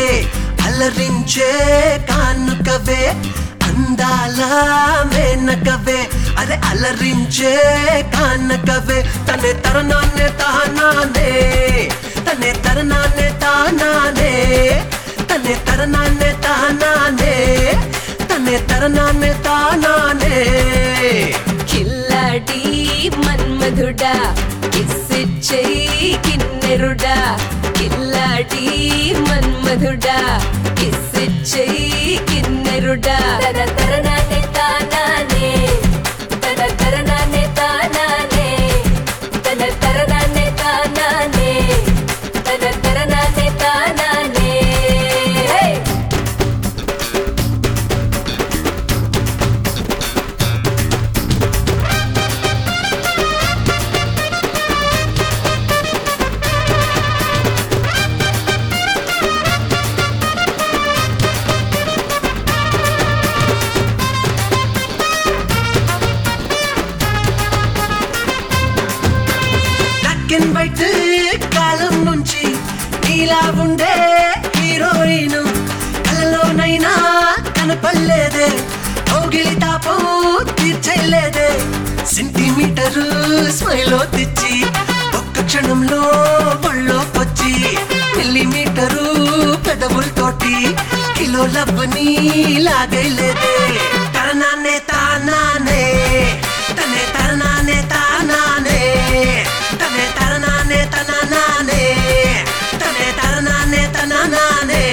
అలరించే కానుకవే అందాల మేనకవే అరే అలరించే కానకవే తనే తరణాన్నే తానానే తనే తరణాన్నే తానానే తనే తరణాన్నే తానానే తనే తరణాన్నే తానానే కిల్లాడి మన్మధుడా కిస్సిచ్చేయి కిన్నెరుడా కిల్లాడి మన్మధుడా కిస్సిచ్చేయి కిన్నెరుడా తన తరణానే తానానే తన తరణానే తానానే తన తరణానే తానానే తన తరణానే తానానే హే బ్లాక్ అండ్ వైట్ కాలం నుంచి నీలా ఉండే హీరోయిన్ కలలోనైనా కనపల్లేదే కౌగిలి తాపం తీర్చలేదే సెంటీమీటర్ స్మైలో తెచ్చి ఒక్క క్షణంలో ఒళ్ళోకొచ్చి మిల్లీమీటరు పెదవులతోటి కిలో లవ్వని లాగైలేదే తరణాన్నే తానానే తనే తరణానే తానానే తనే తరణానే తననానే తనే తరణానే తననానే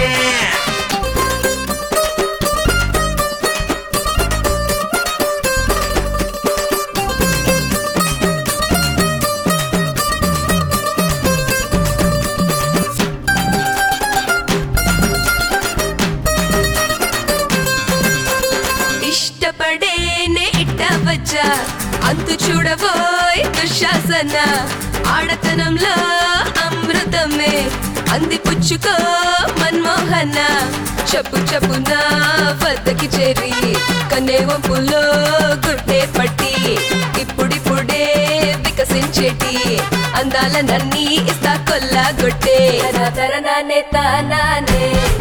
ఇష్టపడేనే ఇట్ట వచ్చా అంతు చూడబోయ్ దుశ్శాసన ఆడతనంలో అమృతమే అంది పుచ్చుకో మన్మోహన చెప్పు చెప్పున వద్దకి చేరి కనే వంపులో గుడ్డే పట్టి ఇప్పుడిప్పుడే వికసించేటి అందాల నన్ని ఇస్తా కొల్లా గొట్టే తన తరణానే తానానే